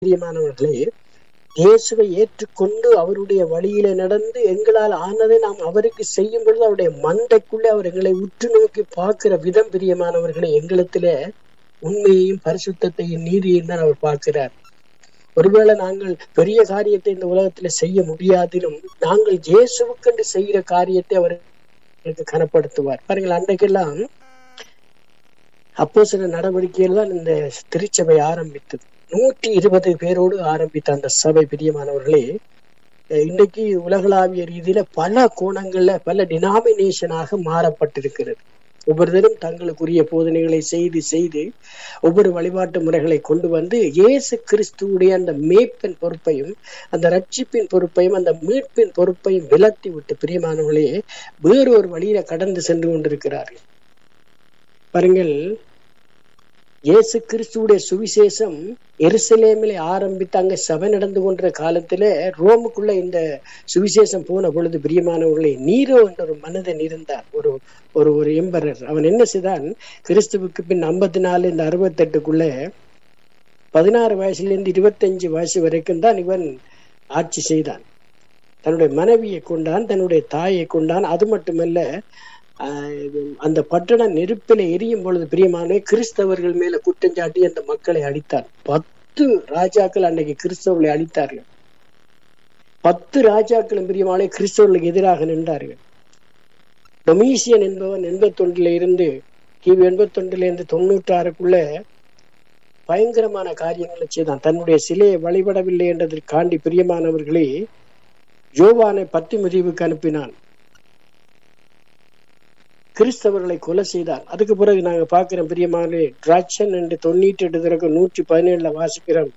பிரியமானவர்களே இயேசுவை ஏற்றுக்கொண்டு அவருடைய வழியில நடந்து எங்களால் ஆனதை நாம் அவருக்கு செய்யும் பொழுது அவருடைய மண்டைக்குள்ளே அவர் எங்களை உற்று நோக்கி பார்க்கிற விதம் பிரியமானவர்களே எங்களிடத்துல உண்மையையும் பரிசுத்தையும் நீதியையும் தான் அவர் பார்க்கிறார் ஒருவேளை நாங்கள் பெரிய காரியத்தை இந்த உலகத்துல செய்ய முடியாதிலும் நாங்கள் இயேசுவுக்கென்று செய்கிற காரியத்தை அவர் கனப்படுத்துவார் பாருங்கள் அன்றைக்கெல்லாம் அப்போ சில நடவடிக்கைகள் தான் இந்த திருச்சபை ஆரம்பித்தது நூற்றி இருபது பேரோடு ஆரம்பித்த அந்த சபை பிரியமானவர்களே இன்றைக்கு உலகளாவிய ரீதியில பல கோணங்கள்ல பல டினாமினேஷனாக மாறப்பட்டிருக்கிறது ஒவ்வொருத்தரும் தங்களுக்குரிய போதனைகளை செய்து செய்து ஒவ்வொரு வழிபாட்டு முறைகளை கொண்டு வந்து இயேசு கிறிஸ்துவுடைய அந்த மேய்ப்பின் பொறுப்பையும் அந்த ரட்சிப்பின் பொறுப்பையும் அந்த மீட்பின் பொறுப்பையும் விலத்தி விட்டு பிரியமானவர்களே வேறொரு வழியில கடந்து சென்று கொண்டிருக்கிறார்கள் பாருங்கள் இயேசு கிறிஸ்துடைய சுவிசேஷம் எருசலேமிலே ஆரம்பித்து அங்க சபை நடந்து கொண்ட காலத்துல ரோமுக்குள்ள இந்த சுவிசேஷம் போன பொழுது பிரியமானவர்களே நீரோ என்ற ஒரு மனிதன் இருந்தார் ஒரு ஒரு ஒரு எம்பரர் அவன் என்ன செய்தான் கிறிஸ்துவுக்கு பின் ஐம்பத்தி நாலு இந்த அறுபத்தெட்டுக்குள்ள பதினாறு வயசுல இருந்து இருபத்தஞ்சு வயசு வரைக்கும் தான் இவன் ஆட்சி செய்தான் தன்னுடைய மனைவியை கொண்டான் தன்னுடைய தாயை கொண்டான் அது மட்டுமல்ல அந்த பட்டண நெருப்பில எரியும் பொழுது பிரியமான கிறிஸ்தவர்கள் மேல குற்றஞ்சாட்டி அந்த மக்களை அழித்தார் பத்து ராஜாக்கள் அன்னைக்கு கிறிஸ்தவர்களை அழித்தார்கள் பத்து ராஜாக்களும் பிரியமான கிறிஸ்தவர்களுக்கு எதிராக நின்றார்கள் டொமீசியன் என்பவன் எண்பத்தொன்றுல இருந்து கிபி எண்பத்தொன்றுல இருந்து தொண்ணூற்றி ஆறுக்குள்ள பயங்கரமான காரியங்களை செய்தான் தன்னுடைய சிலையை வழிபடவில்லை என்றதற்காண்டி பிரியமானவர்களே யோவானை பத்தி முதிவுக்கு அனுப்பினான் கிறிஸ்தவர்களை கொலை செய்தார் அதுக்கு பிறகு நாங்க பாக்குறோம் பிரியமான டிராக்ஷன் என்று தொண்ணூற்றி எட்டு திறக்க நூற்றி பதினேழுல வாசிக்கிறோம்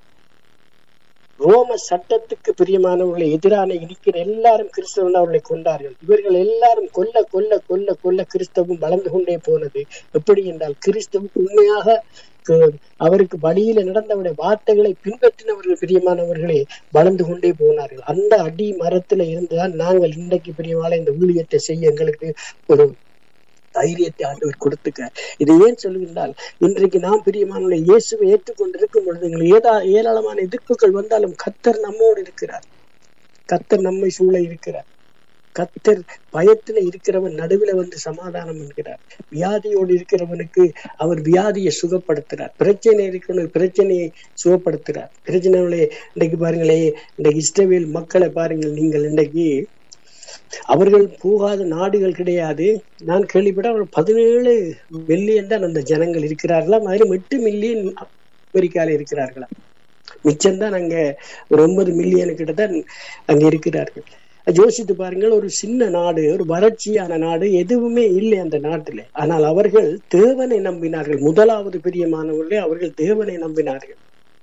ரோம சட்டத்துக்கு பிரியமானவர்களை எதிரான இருக்கிற எல்லாரும் கிறிஸ்தவன் அவர்களை கொண்டார்கள் இவர்கள் எல்லாரும் கொல்ல கொல்ல கொல்ல கொல்ல கிறிஸ்தவம் வளர்ந்து கொண்டே போனது எப்படி என்றால் கிறிஸ்தவுக்கு உண்மையாக அவருக்கு வழியில நடந்தவருடைய வார்த்தைகளை பின்பற்றினவர்கள் பிரியமானவர்களே வளர்ந்து கொண்டே போனார்கள் அந்த அடி மரத்துல இருந்துதான் நாங்கள் இன்றைக்கு பிரியமான இந்த ஊழியத்தை செய்ய எங்களுக்கு ஒரு தைரியத்தை ஆண்டவர் கொடுத்துக்க இதை ஏன் சொல்லுகின்றால் இன்றைக்கு நாம் பிரியமான இயேசுவை ஏற்றுக்கொண்டிருக்கும் பொழுது எங்களுக்கு ஏதா ஏராளமான எதிர்ப்புகள் வந்தாலும் கத்தர் நம்மோடு இருக்கிறார் கத்தர் நம்மை சூழ இருக்கிறார் கத்தர் பயத்துல இருக்கிறவன் நடுவில் வந்து சமாதானம் என்கிறார் வியாதியோடு இருக்கிறவனுக்கு அவர் வியாதியை சுகப்படுத்துறார் பிரச்சனை இருக்கிறவனுக்கு பிரச்சனையை சுகப்படுத்துறார் பிரச்சனைகளே இன்றைக்கு பாருங்களே இன்றைக்கு இஸ்ரவேல் மக்களை பாருங்கள் நீங்கள் இன்றைக்கு அவர்கள் போகாத நாடுகள் கிடையாது நான் கேள்விப்பட்ட அவர் பதினேழு மில்லியன் தான் அந்த ஜனங்கள் இருக்கிறார்களா மாதிரி எட்டு மில்லியன் அமெரிக்கால இருக்கிறார்களா மிச்சம்தான் அங்க ஒரு ஒன்பது மில்லியனு கிட்ட தான் அங்க இருக்கிறார்கள் யோசித்து பாருங்கள் ஒரு சின்ன நாடு ஒரு வறட்சியான நாடு எதுவுமே இல்லை அந்த நாட்டில் ஆனால் அவர்கள் தேவனை நம்பினார்கள் முதலாவது பிரியமானவர்களே அவர்கள் தேவனை நம்பினார்கள்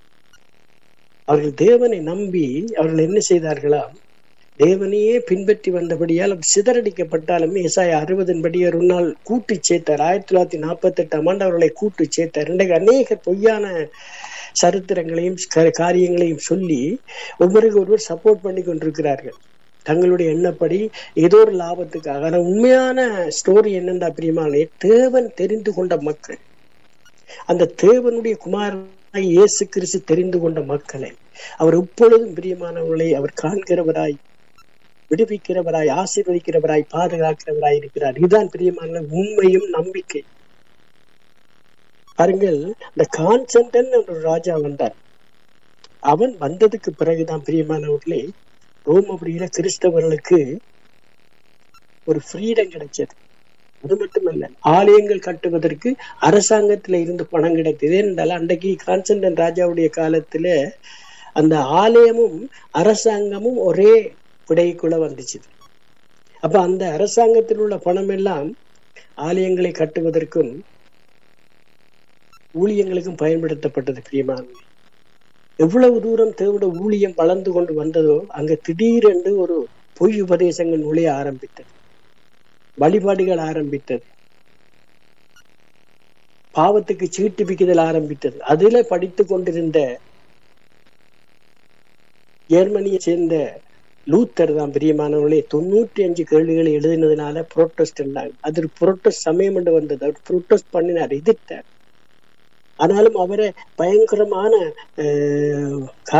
அவர்கள் தேவனை நம்பி அவர்கள் என்ன செய்தார்களா தேவனையே பின்பற்றி வந்தபடியால் சிதறடிக்கப்பட்டாலும் இசாய அறுபதன் படி ஒரு நாள் கூட்டு சேர்த்தார் ஆயிரத்தி தொள்ளாயிரத்தி நாற்பத்தி எட்டாம் ஆண்டு அவர்களை கூட்டு சேர்த்தார் இன்றைக்கு அநேக பொய்யான சரித்திரங்களையும் காரியங்களையும் சொல்லி ஒவ்வொருக்கு ஒருவர் சப்போர்ட் பண்ணி கொண்டிருக்கிறார்கள் தங்களுடைய எண்ணப்படி ஏதோ ஒரு லாபத்துக்காக ஆனா உண்மையான ஸ்டோரி என்னென்றா பிரியமான தேவன் தெரிந்து கொண்ட மக்கள் அந்த தேவனுடைய குமாரனாய் இயேசு கிறிஸ்து தெரிந்து கொண்ட மக்களை அவர் எப்பொழுதும் பிரியமானவர்களை அவர் காண்கிறவராய் விடுவிக்கிறவராய் ஆசீர்வதிக்கிறவராய் பாதுகாக்கிறவராய் இருக்கிறார் இதுதான் பிரியமான உண்மையும் நம்பிக்கை பாருங்கள் இந்த கான்சன்டன் ஒரு ராஜா வந்தார் அவன் வந்ததுக்கு பிறகுதான் பிரியமானவர்களே ரோமபுரியில கிறிஸ்தவர்களுக்கு ஒரு ஃப்ரீடம் கிடைச்சது அது மட்டுமல்ல ஆலயங்கள் கட்டுவதற்கு அரசாங்கத்துல இருந்து பணம் கிடைத்தது என்றால் அன்றைக்கு கான்சன்டன் ராஜாவுடைய காலத்துல அந்த ஆலயமும் அரசாங்கமும் ஒரே விடைக்குள்ள வந்துச்சு அப்ப அந்த அரசாங்கத்தில் உள்ள பணம் எல்லாம் ஆலயங்களை கட்டுவதற்கும் ஊழியங்களுக்கும் பயன்படுத்தப்பட்டது பிரியமானது எவ்வளவு தூரம் தேவோட ஊழியம் வளர்ந்து கொண்டு வந்ததோ அங்க திடீரென்று ஒரு பொய் உபதேசங்கள் நுழைய ஆரம்பித்தது வழிபாடுகள் ஆரம்பித்தது பாவத்துக்கு சீட்டு பிக்குதல் ஆரம்பித்தது அதுல படித்து கொண்டிருந்த ஜெர்மனியை சேர்ந்த லூத்தர் தான் பிரியமானவர்களே தொண்ணூற்றி அஞ்சு கேள்விகளை எழுதினதுனால புரோட்டஸ்ட் இருந்தாங்க அது புரோட்டஸ்ட் சமயம் என்று வந்தது அவர் புரோட்டஸ்ட் பண்ணினார் எதிர்த்தார் ஆனாலும் அவரை பயங்கரமான அஹ்,